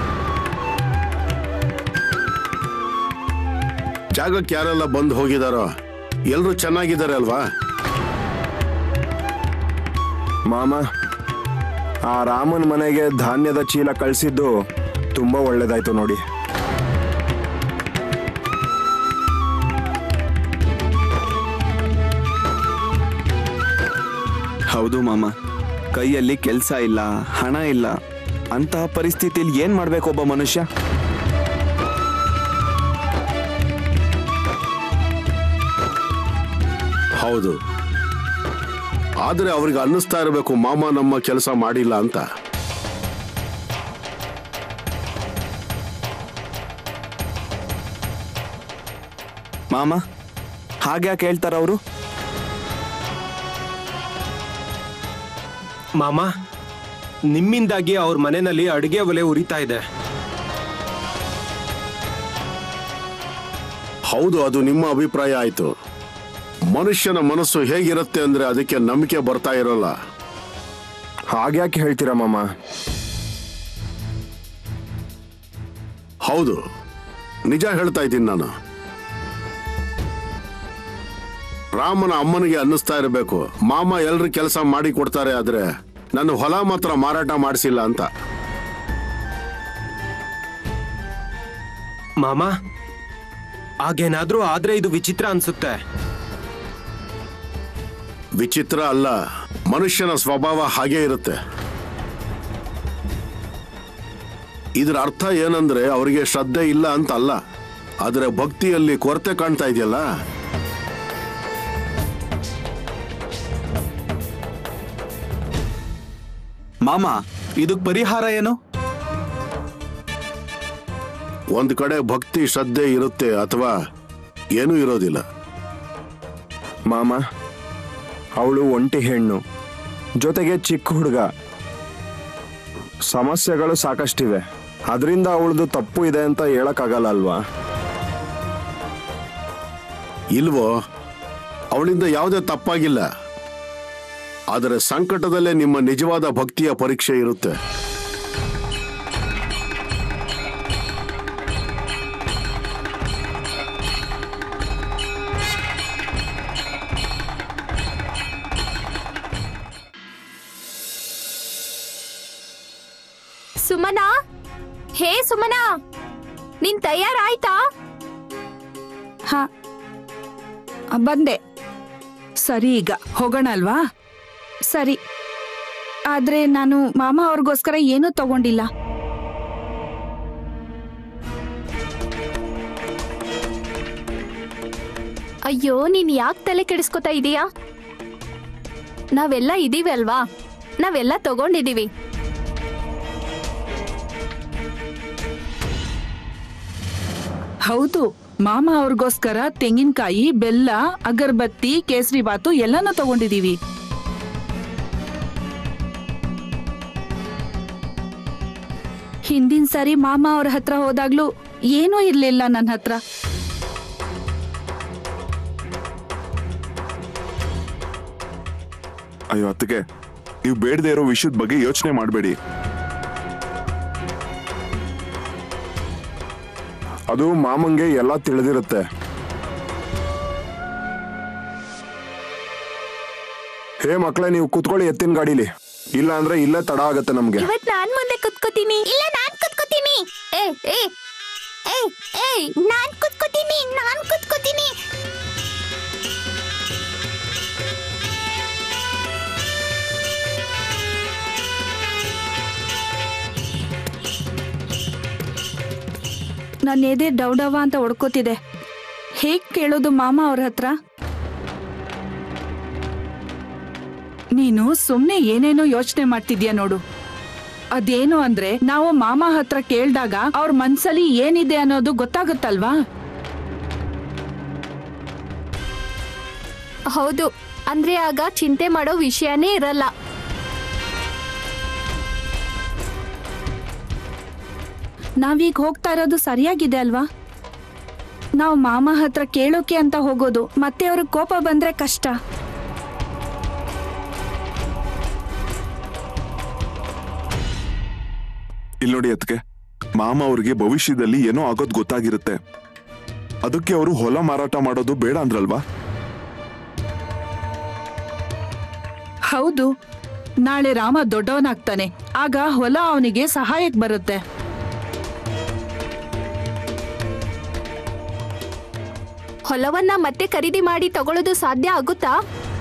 ಜಾಗಕ್ಕೆ ಯಾರೆಲ್ಲ ಬಂದು ಹೋಗಿದಾರೋ ಎಲ್ರು ಚೆನ್ನಾಗಿದ್ದಾರೆ ಅಲ್ವಾ ಮಾಮ ಆ ರಾಮನ್ ಮನೆಗೆ ಧಾನ್ಯದ ಚೀಲ ಕಳಿಸಿದ್ದು ತುಂಬಾ ಒಳ್ಳೇದಾಯ್ತು ನೋಡಿ ಹೌದು ಮಾಮ ಕೈಯಲ್ಲಿ ಕೆಲಸ ಇಲ್ಲ ಹಣ ಇಲ್ಲ ಅಂತಹ ಪರಿಸ್ಥಿತಿಯಲ್ಲಿ ಏನ್ ಮಾಡ್ಬೇಕು ಒಬ್ಬ ಮನುಷ್ಯ ಹೌದು ಆದ್ರೆ ಅವ್ರಿಗೆ ಅನ್ನಿಸ್ತಾ ಇರಬೇಕು ಮಾಮ ನಮ್ಮ ಕೆಲಸ ಮಾಡಿಲ್ಲ ಅಂತ ಮಾಮ ಹಾಗ್ಯಾಕೆ ಹೇಳ್ತಾರ ಅವರು ಮಾಮ ನಿಮ್ಮಿಂದಾಗಿ ಅವ್ರ ಮನೆಯಲ್ಲಿ ಅಡುಗೆ ಒಲೆ ಉರಿತಾ ಇದೆ ಹೌದು ಅದು ನಿಮ್ಮ ಅಭಿಪ್ರಾಯ ಆಯ್ತು ಮನುಷ್ಯನ ಮನಸ್ಸು ಹೇಗಿರುತ್ತೆ ಅಂದ್ರೆ ಅದಕ್ಕೆ ನಂಬಿಕೆ ಬರ್ತಾ ಇರೋಲ್ಲ ಹಾಗ್ಯಾಕೆ ಹೇಳ್ತೀರಾ ಮಾಮ ಹೌದು ನಿಜ ಹೇಳ್ತಾ ಇದ್ದೀನಿ ನಾನು ರಾಮನ ಅಮ್ಮನಿಗೆ ಅನ್ನಿಸ್ತಾ ಇರಬೇಕು ಮಾಮ ಎಲ್ರು ಕೆಲಸ ಮಾಡಿ ಕೊಡ್ತಾರೆ ಆದ್ರೆ ನನ್ನ ಹೊಲ ಮಾತ್ರ ಮಾರಾಟ ಮಾಡಿಸಿಲ್ಲ ಅಂತ ಮಾಮ ಹಾಗೇನಾದ್ರೂ ಆದ್ರೆ ಇದು ವಿಚಿತ್ರ ಅನ್ಸುತ್ತೆ ವಿಚಿತ್ರ ಅಲ್ಲ ಮನುಷ್ಯನ ಸ್ವಭಾವ ಹಾಗೇ ಇರುತ್ತೆ ಇದರ ಅರ್ಥ ಏನಂದ್ರೆ ಅವರಿಗೆ ಶ್ರದ್ಧೆ ಇಲ್ಲ ಅಂತ ಅಲ್ಲ ಆದ್ರೆ ಭಕ್ತಿಯಲ್ಲಿ ಕೊರತೆ ಕಾಣ್ತಾ ಇದೆಯಲ್ಲ ಮಾಮ ಇದಕ್ ಪರಿಹಾರ ಏನು ಒಂದ್ ಕಡೆ ಭಕ್ತಿ ಶ್ರದ್ಧೆ ಇರುತ್ತೆ ಅಥವಾ ಏನೂ ಇರೋದಿಲ್ಲ ಮಾಮ ಅವಳು ಒಂಟಿ ಹೆಣ್ಣು ಜೊತೆಗೆ ಚಿಕ್ಕ ಹುಡುಗ ಸಮಸ್ಯೆಗಳು ಸಾಕಷ್ಟಿವೆ ಅದರಿಂದ ಅವಳದು ತಪ್ಪು ಇದೆ ಅಂತ ಹೇಳಕ್ಕಾಗಲ್ಲ ಅಲ್ವಾ ಇಲ್ವೋ ಅವಳಿಂದ ಯಾವುದೇ ತಪ್ಪಾಗಿಲ್ಲ ಆದರೆ ಸಂಕಟದಲ್ಲೇ ನಿಮ್ಮ ನಿಜವಾದ ಭಕ್ತಿಯ ಪರೀಕ್ಷೆ ಇರುತ್ತೆ ಸುಮನಾ ಹೇ ಸುಮನಾ ನಿನ್ ತಯಾರಾಯ್ತಾ ಹಾ ಬಂದೆ ಸರಿ ಈಗ ಹೋಗೋಣ ಅಲ್ವಾ ಸರಿ ಆದ್ರೆ ನಾನು ಮಾಮ ಅವ್ರಿಗೋಸ್ಕರ ಏನೂ ತಗೊಂಡಿಲ್ಲ ಅಯ್ಯೋ ನೀನ್ ಯಾಕೆ ತಲೆ ಕೆಡಿಸ್ಕೊತಾ ಇದೀಯಾ ನಾವೆಲ್ಲ ಇದೀವಿ ಅಲ್ವಾ ನಾವೆಲ್ಲ ತಗೊಂಡಿದೀವಿ ಹೌದು ಮಾಮ ಅವ್ರಿಗೋಸ್ಕರ ತೆಂಗಿನಕಾಯಿ ಬೆಲ್ಲ ಅಗರ್ಬತ್ತಿ ಕೇಸರಿ ಬಾತು ಎಲ್ಲಾನು ತಗೊಂಡಿದೀವಿ ಹಿಂದಿನ ಸಾರಿ ಮಾಮ ಅವ್ರ ಹತ್ರ ಹೋದಾಗ್ಲೂ ಏನೂ ಇರ್ಲಿಲ್ಲ ನನ್ನ ಹತ್ರ ಅಯ್ಯೋ ಅತ್ತಿಗೆ ನೀವು ಬೇಡದೆ ಇರೋ ವಿಷಯದ ಬಗ್ಗೆ ಯೋಚನೆ ಮಾಡಬೇಡಿ ಅದು ಮಾಮಂಗೆ ಎಲ್ಲ ತಿಳಿದಿರುತ್ತೆ ಹೇ ಮಕ್ಕಳೇ ನೀವು ಕುತ್ಕೊಳ್ಳಿ ಎತ್ತಿನ ಗಾಡೀಲಿ ಇಲ್ಲ ಅಂದ್ರೆ ಇಲ್ಲೇ ತಡ ಆಗತ್ತೆ ನಮ್ಗೆ ಇವತ್ ನಾನ್ ಮುಂದೆ ಕುತ್ಕೋತೀನಿ ಇಲ್ಲ ನಾನ್ ಕುತ್ಕೋತೀನಿ ಏ ಏ ಏ ಏ ನಾನ್ ಕುತ್ಕೋತೀನಿ ನಾನ್ ಕುತ್ಕೋತೀನಿ ನನ್ನ ಎದೆ ಡೌಡವ ಅಂತ ಹೊಡ್ಕೋತಿದೆ ಹೇಗ್ ಕೇಳೋದು ಮಾಮ ಅವ್ರ ಹತ್ರ ನೀನು ಸುಮ್ನೆ ಏನೇನೋ ಯೋಚನೆ ಮಾಡ್ತಿದ್ಯಾ ನೋಡು ಅದೇನು ಅಂದ್ರೆ ನಾವು ಮಾಮ ಹತ್ರ ಕೇಳ್ದಾಗ ಅವ್ರ ಮನ್ಸಲ್ಲಿ ಏನಿದೆ ಅನ್ನೋದು ಗೊತ್ತಾಗುತ್ತಲ್ವಾ ಹೌದು ಅಂದ್ರೆ ಆಗ ಚಿಂತೆ ಮಾಡೋ ವಿಷಯನೇ ಇರಲ್ಲ ನಾವೀಗ ಹೋಗ್ತಾ ಇರೋದು ಸರಿಯಾಗಿದೆ ಅಲ್ವಾ ನಾವು ಮಾಮ ಹತ್ರ ಕೇಳೋಕೆ ಅಂತ ಹೋಗೋದು ಮತ್ತೆ ಅವ್ರಿಗೆ ಕೋಪ ಬಂದ್ರೆ ಕಷ್ಟ ಇಲ್ಲಿ ನೋಡಿ ಅತ್ತಿಗೆ ಮಾಮ ಅವ್ರಿಗೆ ಭವಿಷ್ಯದಲ್ಲಿ ಏನೋ ಆಗೋದ್ ಗೊತ್ತಾಗಿರುತ್ತೆ ಅದಕ್ಕೆ ಅವರು ಹೊಲ ಮಾರಾಟ ಮಾಡೋದು ಬೇಡ ಅಂದ್ರಲ್ವಾ ಹೌದು ನಾಳೆ ರಾಮ ದೊಡ್ಡವನಾಗ್ತಾನೆ ಆಗ ಹೊಲ ಅವನಿಗೆ ಸಹಾಯಕ್ ಬರುತ್ತೆ ಹೊಲವನ್ನ ಮತ್ತೆ ಖರೀದಿ ಮಾಡಿ ತಗೊಳ್ಳೋದು ಸಾಧ್ಯ ಆಗುತ್ತಾ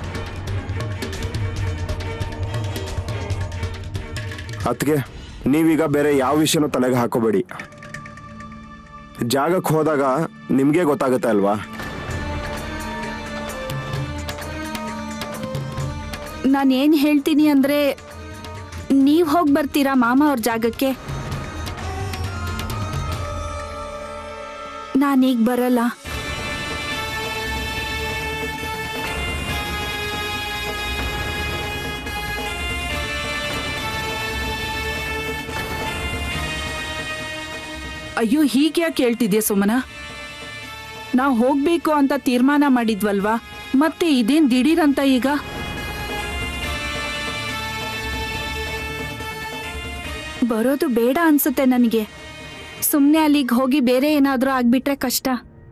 ಅದಕ್ಕೆ ನೀವೀಗ ಬೇರೆ ಯಾವ ವಿಷಯನೂ ತಲೆಗೆ ಹಾಕೋಬೇಡಿ ಜಾಗಕ್ಕೆ ಹೋದಾಗ ನಿಮ್ಗೆ ಗೊತ್ತಾಗುತ್ತೆ ಅಲ್ವಾ ನಾನು ಏನ್ ಹೇಳ್ತೀನಿ ಅಂದ್ರೆ ನೀವ್ ಹೋಗ್ ಬರ್ತೀರಾ ಮಾಮ ಅವ್ರ ಜಾಗಕ್ಕೆ ನಾನೀಗ ಬರಲ್ಲ ಅಯ್ಯೋ ಹೀಗ್ಯಾಕೆ ಹೇಳ್ತಿದ್ಯಾ ಸುಮನ ನಾವು ಹೋಗ್ಬೇಕು ಅಂತ ತೀರ್ಮಾನ ಮಾಡಿದ್ವಲ್ವಾ ಮತ್ತೆ ಇದೇನ್ ದಿಢೀರಂತ ಈಗ ಬರೋದು ಬೇಡ ಅನ್ಸುತ್ತೆ ನನಗೆ ಸುಮ್ಮನೆ ಅಲ್ಲಿಗೆ ಹೋಗಿ ಬೇರೆ ಏನಾದರೂ ಆಗ್ಬಿಟ್ರೆ ಕಷ್ಟ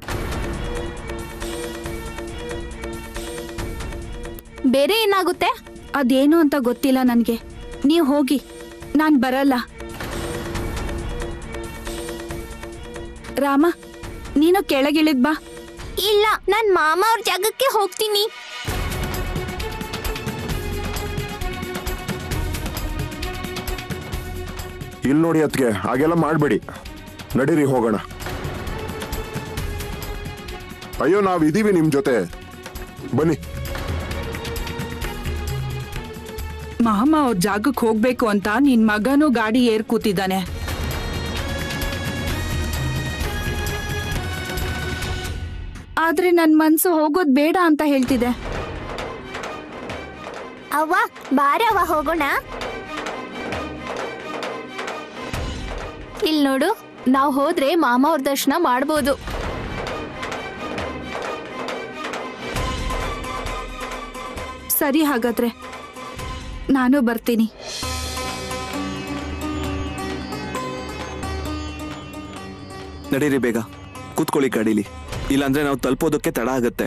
ಬೇರೆ ಏನಾಗುತ್ತೆ ಅದೇನು ಅಂತ ಗೊತ್ತಿಲ್ಲ ನನಗೆ ನೀವು ಹೋಗಿ ನಾನು ಬರಲ್ಲ ರಾಮ ನೀನು ಕೆಳಗಿಳಿದ್ ಬಾ ಇಲ್ಲ ನಾನ್ ಮಾಮ ಅವ್ರ ಜಾಗಕ್ಕೆ ಹೋಗ್ತೀನಿ ಇಲ್ಲಿ ನೋಡಿ ಅತ್ಗೆ ಹಾಗೆಲ್ಲ ಮಾಡಬೇಡಿ ನಡೀರಿ ಹೋಗೋಣ ಅಯ್ಯೋ ನಾವಿದೀವಿ ನಿಮ್ ಜೊತೆ ಬನ್ನಿ ಮಾಮ ಅವ್ರ ಜಾಗಕ್ಕೆ ಹೋಗ್ಬೇಕು ಅಂತ ನಿನ್ ಮಗನೂ ಗಾಡಿ ಏರ್ ಕೂತಿದ್ದಾನೆ ಆದ್ರೆ ನನ್ನ ಮನ್ಸು ಹೋಗೋದು ಬೇಡ ಅಂತ ಹೇಳ್ತಿದೆ ಅವ್ವ ಬಾರವ್ವ ಹೋಗೋಣ ಇಲ್ ನೋಡು ನಾವ್ ಹೋದ್ರೆ ಮಾಮ ಅವ್ರ ದರ್ಶನ ಮಾಡ್ಬೋದು ಸರಿ ಹಾಗಾದ್ರೆ ನಾನು ಬರ್ತೀನಿ ನಡೀರಿ ಬೇಗ ಕೂತ್ಕೊಳ್ಳಿ ಗಾಡೀಲಿ ಇಲ್ಲಾಂದ್ರೆ ನಾವು ತಲುಪೋದಕ್ಕೆ ತಡ ಆಗತ್ತೆ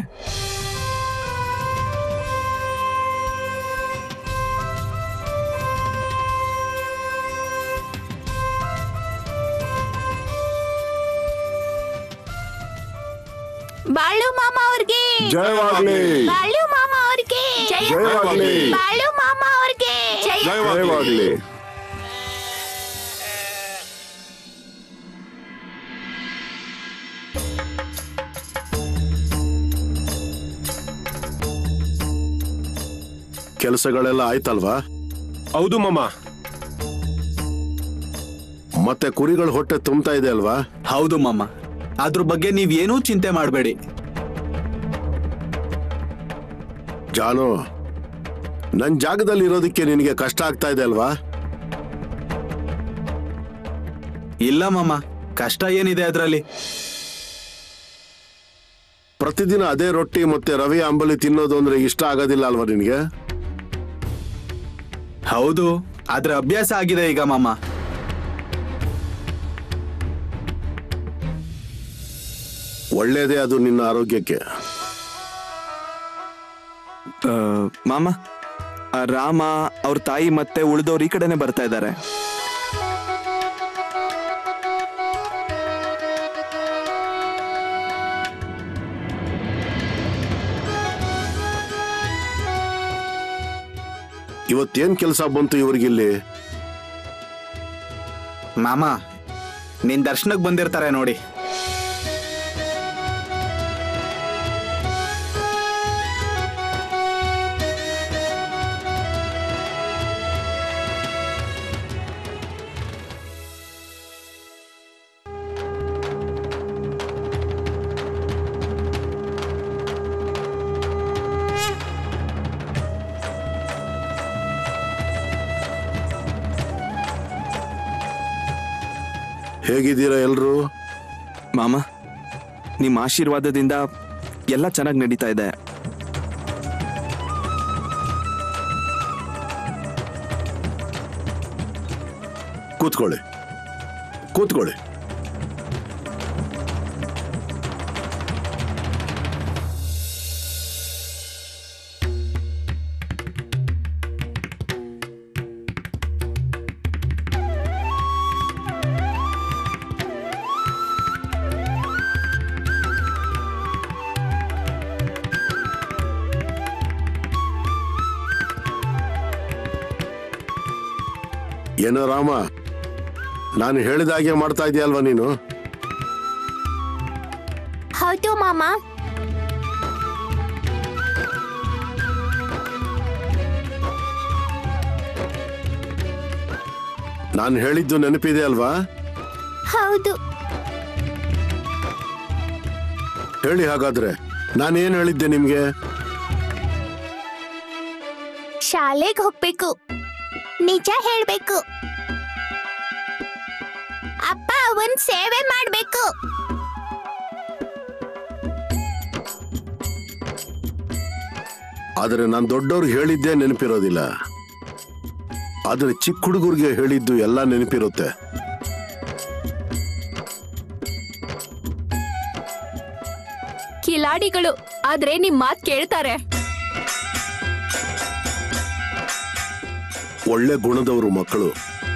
ಬಾಳು ಮಾಮ ಅವ್ರಿಗೆ ಜಯವಾಗ್ಲಿ ಬಾಳು ಮಾಮ ಅವ್ರಿಗೆ ಜಯವಾಗ್ಲಿ. ಬಾಳು ಮಾಮ ಅವ್ರಿಗೆ ಜಯವಾಗ್ಲಿ ಕೆಲಸಗಳೆಲ್ಲ ಆಯ್ತಲ್ವಾ ಹೌದು ಮಾಮ ಮತ್ತೆ ಕುರಿಗಳ ಹೊಟ್ಟೆ ತುಂಬ್ತಾ ಇದೆ ಅಲ್ವಾ ಹೌದು ಮಾಮ ಅದ್ರ ಬಗ್ಗೆ ನೀವೇನೂ ಚಿಂತೆ ಮಾಡಬೇಡಿ ಜಾನು ನನ್ ಜಾಗದಲ್ಲಿ ಇರೋದಕ್ಕೆ ನಿನಗೆ ಕಷ್ಟ ಆಗ್ತಾ ಇದೆ ಅಲ್ವಾ ಇಲ್ಲ ಮಾಮ ಕಷ್ಟ ಏನಿದೆ ಅದರಲ್ಲಿ ಪ್ರತಿದಿನ ಅದೇ ರೊಟ್ಟಿ ಮತ್ತೆ ರವಿ ಅಂಬಲಿ ತಿನ್ನೋದು ಅಂದ್ರೆ ಇಷ್ಟ ಆಗೋದಿಲ್ಲ ಅಲ್ವಾ ನಿನಗೆ ಹೌದು ಅದ್ರ ಅಭ್ಯಾಸ ಆಗಿದೆ ಈಗ ಮಾಮ ಒಳ್ಳೇದೇ ಅದು ನಿನ್ನ ಆರೋಗ್ಯಕ್ಕೆ ಆ, ಮಾಮ ಆ ರಾಮ ಅವ್ರ ತಾಯಿ ಮತ್ತೆ ಉಳಿದವ್ರು ಈ ಕಡೆನೆ ಬರ್ತಾ ಇದ್ದಾರೆ ಇವತ್ತೇನ್ ಕೆಲಸ ಬಂತು ಇವ್ರಿಗಿಲ್ಲಿ ಮಾಮ ನಿನ್ ದರ್ಶನಕ್ಕೆ ಬಂದಿರ್ತಾರೆ ನೋಡಿ ಹೇಗಿದ್ದೀರಾ ಎಲ್ರು ಮಾಮ ನಿಮ್ಮ ಆಶೀರ್ವಾದದಿಂದ ಎಲ್ಲ ಚೆನ್ನಾಗಿ ನಡೀತಾ ಇದೆ ಕೂತ್ಕೊಳ್ಳಿ ಕೂತ್ಕೊಳ್ಳಿ ಏನೋ ರಾಮ ನಾನು ಹೇಳಿದಾಗೆ ಮಾಡ್ತಾ ಇದೆಯಲ್ವಾ ನೀನು ಹೌದು ಮಾಮ ನಾನು ಹೇಳಿದ್ದು ನೆನಪಿದೆ ಅಲ್ವಾ ಹೌದು ಹೇಳಿ ಹಾಗಾದ್ರೆ ನಾನೇನ್ ಹೇಳಿದ್ದೆ ನಿಮ್ಗೆ ಶಾಲೆಗೆ ಹೋಗ್ಬೇಕು ನಿಜ ಹೇಳ್ಬೇಕು ಅಪ್ಪ ಅವನ್ ಸೇವೆ ಮಾಡ್ಬೇಕು ಆದರೆ ನಾನು ದೊಡ್ಡವ್ರಿಗೆ ಹೇಳಿದ್ದೇ ನೆನಪಿರೋದಿಲ್ಲ ಆದರೆ ಚಿಕ್ಕ ಹುಡುಗರಿಗೆ ಹೇಳಿದ್ದು ಎಲ್ಲ ನೆನಪಿರುತ್ತೆ ಕಿಲಾಡಿಗಳು ಆದ್ರೆ ನಿಮ್ ಮಾತ್ ಕೇಳ್ತಾರೆ ಒಳ್ಳೆ ಗುಣದವರು ಮಕ್ಕಳು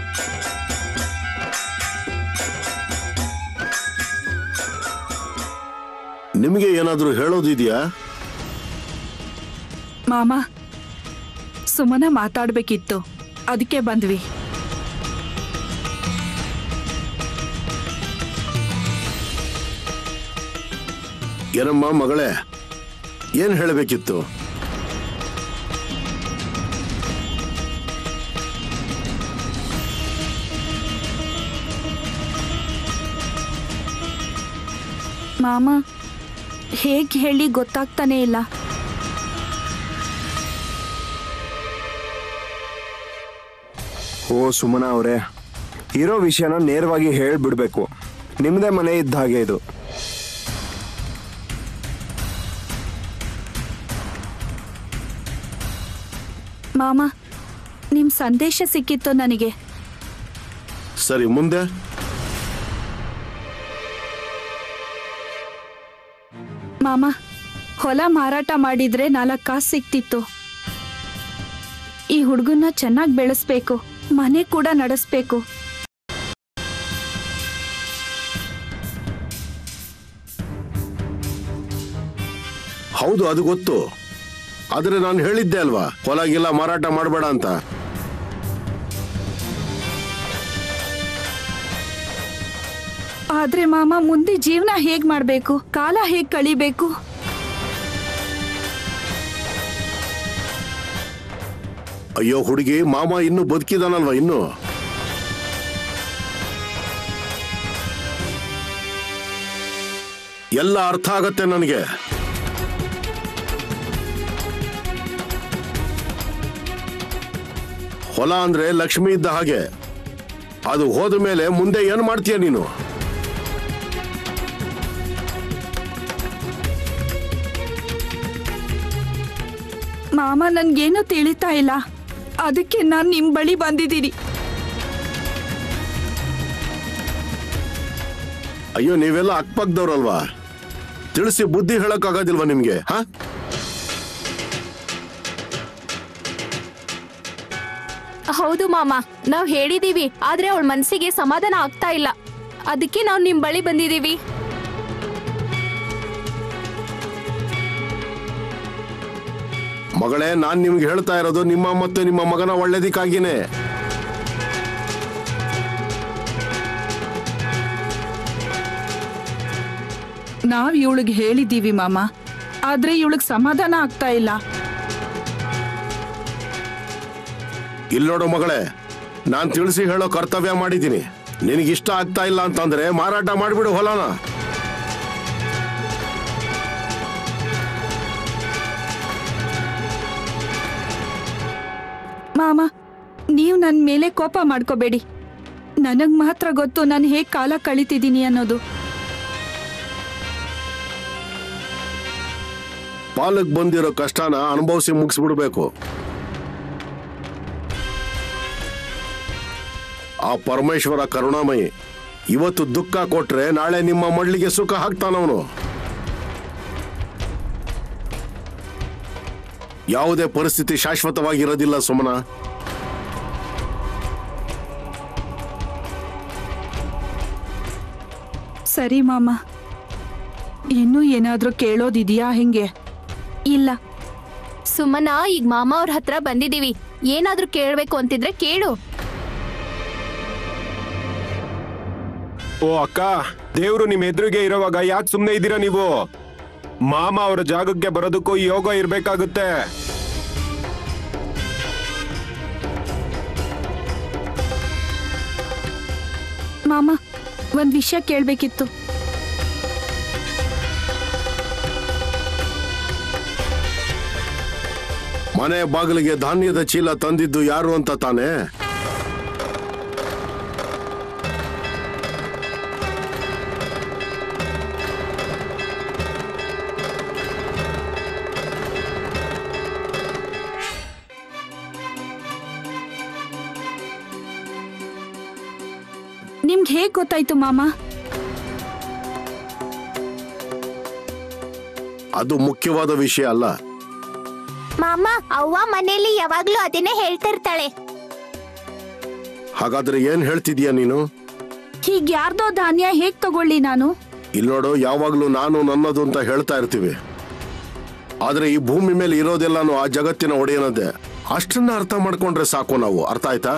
ನಿಮಗೆ ಏನಾದರೂ ಹೇಳೋದಿದೆಯಾ ಮಾಮ ಸುಮನ ಮಾತಾಡ್ಬೇಕಿತ್ತು ಅದಕ್ಕೆ ಬಂದ್ವಿ ಏನಮ್ಮ ಮಗಳೇ ಏನ್ ಹೇಳಬೇಕಿತ್ತು ಮಾಮ ಹೇಗ್ ಹೇಳಿ ಗೊತ್ತಾಗ್ತಾನೆ ಇಲ್ಲ ಓ ಸುಮನ ಅವರೇ ಇರೋ ವಿಷಯನ ನೇರವಾಗಿ ಹೇಳ್ಬಿಡ್ಬೇಕು ನಿಮ್ದೇ ಮನೆ ಇದ್ದ ಹಾಗೆ ಇದು ಮಾಮ ನಿಮ್ ಸಂದೇಶ ಸಿಕ್ಕಿತ್ತು ನನಗೆ ಸರಿ ಮುಂದೆ ಮಾಮ ಹೊಲ ಮಾರಾಟ ಮಾಡಿದ್ರೆ ನಾಲ್ಕು ಕಾಸು ಸಿಕ್ತಿತ್ತು ಈ ಹುಡುಗನ್ನ ಚೆನ್ನಾಗಿ ಬೆಳೆಸ್ಬೇಕು ಮನೆ ಕೂಡ ನಡೆಸ್ಬೇಕು ಹೌದು ಅದು ಗೊತ್ತು ಆದ್ರೆ ನಾನು ಹೇಳಿದ್ದೆ ಅಲ್ವಾ ಹೊಲ ಗಿಲ ಮಾರಾಟ ಮಾಡಬೇಡ ಅಂತ ಆದ್ರೆ ಮಾಮ ಮುಂದೆ ಜೀವನ ಹೇಗ್ ಮಾಡ್ಬೇಕು ಕಾಲ ಹೇಗ್ ಕಳಿಬೇಕು ಅಯ್ಯೋ ಹುಡುಗಿ ಮಾಮ ಇನ್ನು ಬದುಕಿದಾನಲ್ವಾ ಇನ್ನು ಎಲ್ಲ ಅರ್ಥ ಆಗತ್ತೆ ನನಗೆ ಹೊಲ ಅಂದ್ರೆ ಲಕ್ಷ್ಮಿ ಇದ್ದ ಹಾಗೆ ಅದು ಹೋದ ಮೇಲೆ ಮುಂದೆ ಏನ್ ಮಾಡ್ತೀಯ ನೀನು ಮಾಮ ನನ್ಗೇನು ತಿಳಿತಾ ಇಲ್ಲ ಅದಕ್ಕೆ ನಾನ್ ನಿಮ್ ಬಳಿ ಬಂದಿದ್ದೀನಿ ಅಯ್ಯೋ ನೀವೆಲ್ಲ ಅಕ್ಕಪಕ್ಕದವ್ರಲ್ವಾ ತಿಳಿಸಿ ಬುದ್ಧಿ ಹೇಳಕ್ಕಾಗೋದಿಲ್ವಾ ನಿಮ್ಗೆ ಹಾ ಹೌದು ಮಾಮ ನಾವ್ ಹೇಳಿದೀವಿ ಆದ್ರೆ ಅವಳ ಮನ್ಸಿಗೆ ಸಮಾಧಾನ ಆಗ್ತಾ ಇಲ್ಲ ಅದಕ್ಕೆ ನಾವ್ ನಿಮ್ ಬಳಿ ಬಂದಿದೀವಿ ಮಗಳೇ ನಾನ್ ನಿಮ್ಗೆ ಹೇಳ್ತಾ ಇರೋದು ನಿಮ್ಮ ಮತ್ತು ನಿಮ್ಮ ಮಗನ ಒಳ್ಳೇದಕ್ಕಾಗಿನೇ ನಾವ್ ಇವಳಿಗೆ ಹೇಳಿದ್ದೀವಿ ಮಾಮ ಆದ್ರೆ ಇವಳಿಗೆ ಸಮಾಧಾನ ಆಗ್ತಾ ಇಲ್ಲ ಇಲ್ಲಿ ನೋಡು ಮಗಳೇ ನಾನ್ ತಿಳಿಸಿ ಹೇಳೋ ಕರ್ತವ್ಯ ಮಾಡಿದ್ದೀನಿ ನಿನಗಿಷ್ಟ ಆಗ್ತಾ ಇಲ್ಲ ಅಂತಂದ್ರೆ ಮಾರಾಟ ಮಾಡಿಬಿಡು ಹೊಲನ ಮಾಮ ನೀವು ನನ್ನ ಮೇಲೆ ಕೋಪ ಮಾಡ್ಕೋಬೇಡಿ ನನಗ್ ಮಾತ್ರ ಗೊತ್ತು ನಾನು ಹೇಗ್ ಕಾಲ ಕಳಿತಿದ್ದೀನಿ ಅನ್ನೋದು ಪಾಲಕ್ ಬಂದಿರೋ ಕಷ್ಟನ ಅನುಭವಿಸಿ ಮುಗಿಸ್ಬಿಡ್ಬೇಕು ಆ ಪರಮೇಶ್ವರ ಕರುಣಾಮಯಿ ಇವತ್ತು ದುಃಖ ಕೊಟ್ರೆ ನಾಳೆ ನಿಮ್ಮ ಮಡ್ಲಿಗೆ ಸುಖ ಹಾಕ್ತಾನವನು ಯಾವುದೇ ಪರಿಸ್ಥಿತಿ ಶಾಶ್ವತವಾಗಿರೋದಿಲ್ಲ ಸುಮನ ಸರಿ ಮಾಮ ಇನ್ನೂ ಏನಾದ್ರೂ ಕೇಳೋದಿದ್ಯಾ ಹೆಂಗೆ ಇಲ್ಲ ಸುಮನ ಈಗ ಮಾಮ ಅವ್ರ ಹತ್ರ ಬಂದಿದೀವಿ ಏನಾದ್ರೂ ಕೇಳ್ಬೇಕು ಅಂತಿದ್ರೆ ಕೇಳು ಓ ಅಕ್ಕ ದೇವ್ರು ನಿಮ್ ಎದುರಿಗೆ ಇರೋವಾಗ ಯಾಕೆ ಸುಮ್ನೆ ಇದ್ದೀರಾ ನೀವು ಮಾಮ ಅವರ ಜಾಗಕ್ಕೆ ಬರೋದಕ್ಕೂ ಯೋಗ ಇರ್ಬೇಕಾಗುತ್ತೆ ಮಾಮ ಒಂದ್ ವಿಷಯ ಕೇಳ್ಬೇಕಿತ್ತು ಮನೆ ಬಾಗಿಲಿಗೆ ಧಾನ್ಯದ ಚೀಲ ತಂದಿದ್ದು ಯಾರು ಅಂತ ತಾನೇ ನಿಮ್ಗೆ ಹೇಗ್ ಗೊತ್ತಾಯ್ತು ಮಾಮ ಅದು ಮುಖ್ಯವಾದ ವಿಷಯ ಅಲ್ಲ ಮಾಮ ಅವ್ವ ಮನೇಲಿ ಯಾವಾಗ್ಲೂ ಅದನ್ನೇ ಹೇಳ್ತಿರ್ತಾಳೆ ಹಾಗಾದ್ರೆ ಏನ್ ಹೇಳ್ತಿದ್ಯಾ ನೀನು ಹೀಗ್ ಯಾರ್ದೋ ಧಾನ್ಯ ಹೇಗ್ ತಗೊಳ್ಳಿ ನಾನು ಇಲ್ಲಿ ನೋಡು ಯಾವಾಗ್ಲೂ ನಾನು ನನ್ನದು ಅಂತ ಹೇಳ್ತಾ ಇರ್ತೀವಿ ಆದ್ರೆ ಈ ಭೂಮಿ ಮೇಲೆ ಇರೋದೆಲ್ಲಾನು ಆ ಜಗತ್ತಿನ ಒಡೆಯನದ್ದೇ ಅಷ್ಟನ್ನ ಅರ್ಥ ಮಾಡ್ಕೊಂಡ್ರೆ ಸಾಕು ನಾವು ಅರ್ಥ ಆಯ್ತಾ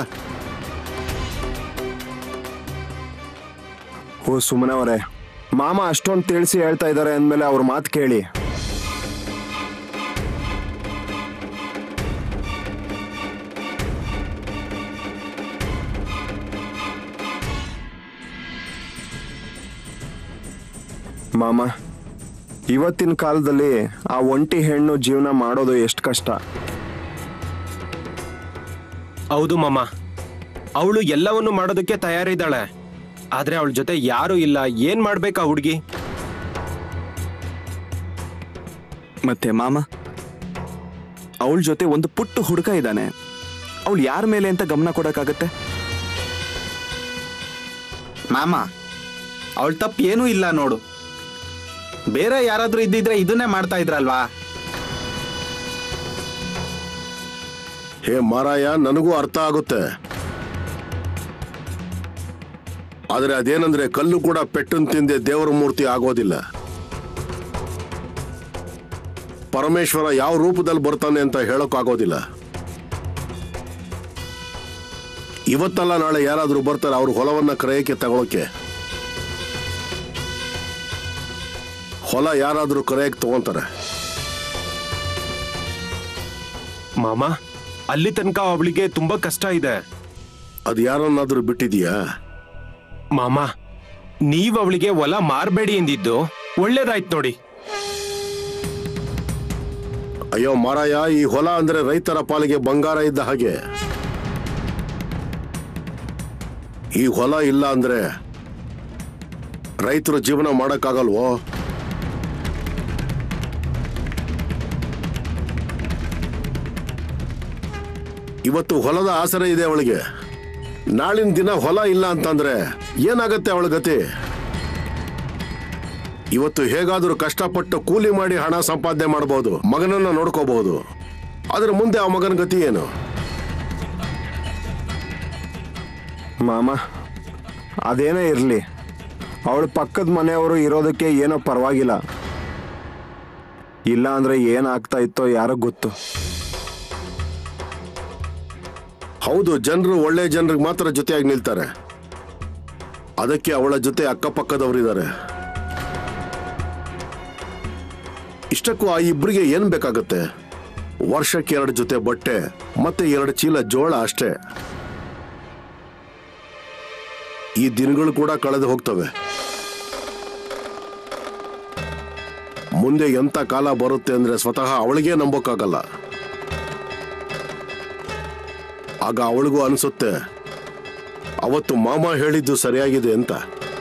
ಓ ಸುಮ್ಮನೆ ಅವರೇ ಮಾಮ ಅಷ್ಟೊಂದು ತಿಳಿಸಿ ಹೇಳ್ತಾ ಇದ್ದಾರೆ ಅಂದಮೇಲೆ ಅವ್ರ ಮಾತು ಕೇಳಿ ಮಾಮ ಇವತ್ತಿನ ಕಾಲದಲ್ಲಿ ಆ ಒಂಟಿ ಹೆಣ್ಣು ಜೀವನ ಮಾಡೋದು ಎಷ್ಟು ಕಷ್ಟ ಹೌದು ಮಾಮ ಅವಳು ಎಲ್ಲವನ್ನು ಮಾಡೋದಕ್ಕೆ ತಯಾರಿದ್ದಾಳೆ ಆದ್ರೆ ಅವಳ ಜೊತೆ ಯಾರು ಇಲ್ಲ ಏನ್ ಮಾಡ್ಬೇಕಾ ಹುಡುಗಿ ಮತ್ತೆ ಮಾಮ ಅವಳ ಜೊತೆ ಒಂದು ಪುಟ್ಟ ಹುಡುಗ ಇದ್ದಾನೆ ಅವಳು ಯಾರ ಮೇಲೆ ಅಂತ ಗಮನ ಕೊಡಕ್ಕಾಗತ್ತೆ ಮಾಮ ಅವಳ ತಪ್ಪು ಏನೂ ಇಲ್ಲ ನೋಡು ಬೇರೆ ಯಾರಾದ್ರೂ ಇದ್ದಿದ್ರೆ ಇದನ್ನೇ ಮಾಡ್ತಾ ಇದ್ರಲ್ವಾ ಹೇ ಮಾರಾಯ ನನಗೂ ಅರ್ಥ ಆಗುತ್ತೆ ಆದ್ರೆ ಅದೇನಂದ್ರೆ ಕಲ್ಲು ಕೂಡ ಪೆಟ್ಟನ್ ತಿಂದೆ ದೇವರ ಮೂರ್ತಿ ಆಗೋದಿಲ್ಲ ಪರಮೇಶ್ವರ ಯಾವ ರೂಪದಲ್ಲಿ ಬರ್ತಾನೆ ಅಂತ ಹೇಳೋಕ್ಕಾಗೋದಿಲ್ಲ ಇವತ್ತಲ್ಲ ನಾಳೆ ಯಾರಾದ್ರೂ ಬರ್ತಾರೆ ಅವ್ರ ಹೊಲವನ್ನ ಕ್ರಯಕ್ಕೆ ತಗೊಳಕ್ಕೆ ಹೊಲ ಯಾರಾದ್ರೂ ಕ್ರಯಕ್ಕೆ ತಗೊಂತಾರೆ ಮಾಮ ಅಲ್ಲಿ ತನಕ ಅವಳಿಗೆ ತುಂಬಾ ಕಷ್ಟ ಇದೆ ಅದು ಯಾರನ್ನಾದ್ರೂ ಬಿಟ್ಟಿದೀಯಾ ಮಾಮ ನೀವ್ ಅವಳಿಗೆ ಹೊಲ ಮಾರ್ಬೇಡಿ ಎಂದಿದ್ದು ಒಳ್ಳೇದಾಯ್ತು ನೋಡಿ ಅಯ್ಯೋ ಮಾರಾಯ ಈ ಹೊಲ ಅಂದ್ರೆ ರೈತರ ಪಾಲಿಗೆ ಬಂಗಾರ ಇದ್ದ ಹಾಗೆ ಈ ಹೊಲ ಇಲ್ಲ ಅಂದ್ರೆ ರೈತರು ಜೀವನ ಮಾಡಕ್ಕಾಗಲ್ವೋ ಇವತ್ತು ಹೊಲದ ಆಸರೆ ಇದೆ ಅವಳಿಗೆ ನಾಳಿನ ದಿನ ಹೊಲ ಇಲ್ಲ ಅಂತಂದ್ರೆ ಏನಾಗತ್ತೆ ಅವಳ ಗತಿ ಇವತ್ತು ಹೇಗಾದ್ರೂ ಕಷ್ಟಪಟ್ಟು ಕೂಲಿ ಮಾಡಿ ಹಣ ಸಂಪಾದನೆ ಮಾಡಬಹುದು ಮಗನನ್ನ ನೋಡ್ಕೋಬಹುದು ಆದ್ರೆ ಮುಂದೆ ಆ ಮಗನ ಗತಿ ಏನು ಮಾಮ ಅದೇನೇ ಇರಲಿ ಅವಳ ಪಕ್ಕದ ಮನೆಯವರು ಇರೋದಕ್ಕೆ ಏನೋ ಪರವಾಗಿಲ್ಲ ಇಲ್ಲ ಅಂದ್ರೆ ಏನಾಗ್ತಾ ಇತ್ತೋ ಯಾರೋ ಗೊತ್ತು ಹೌದು ಜನರು ಒಳ್ಳೆ ಜನರಿಗೆ ಮಾತ್ರ ಜೊತೆಯಾಗಿ ನಿಲ್ತಾರೆ ಅದಕ್ಕೆ ಅವಳ ಜೊತೆ ಅಕ್ಕಪಕ್ಕದವರಿದ್ದಾರೆ ಇಷ್ಟಕ್ಕೂ ಆ ಇಬ್ಬರಿಗೆ ಏನ್ ಬೇಕಾಗತ್ತೆ ವರ್ಷಕ್ಕೆ ಎರಡು ಜೊತೆ ಬಟ್ಟೆ ಮತ್ತೆ ಎರಡು ಚೀಲ ಜೋಳ ಅಷ್ಟೇ ಈ ದಿನಗಳು ಕೂಡ ಕಳೆದು ಹೋಗ್ತವೆ ಮುಂದೆ ಎಂತ ಕಾಲ ಬರುತ್ತೆ ಅಂದ್ರೆ ಸ್ವತಃ ಅವಳಿಗೆ ನಂಬೋಕ್ಕಾಗಲ್ಲ ಆಗ ಅವಳಿಗೂ ಅನಿಸುತ್ತೆ ಅವತ್ತು ಮಾಮ ಹೇಳಿದ್ದು ಸರಿಯಾಗಿದೆ ಅಂತ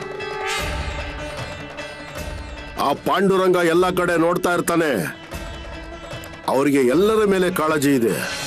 ಆ ಪಾಂಡುರಂಗ ಎಲ್ಲ ಕಡೆ ನೋಡ್ತಾ ಇರ್ತಾನೆ ಅವರಿಗೆ ಎಲ್ಲರ ಮೇಲೆ ಕಾಳಜಿ ಇದೆ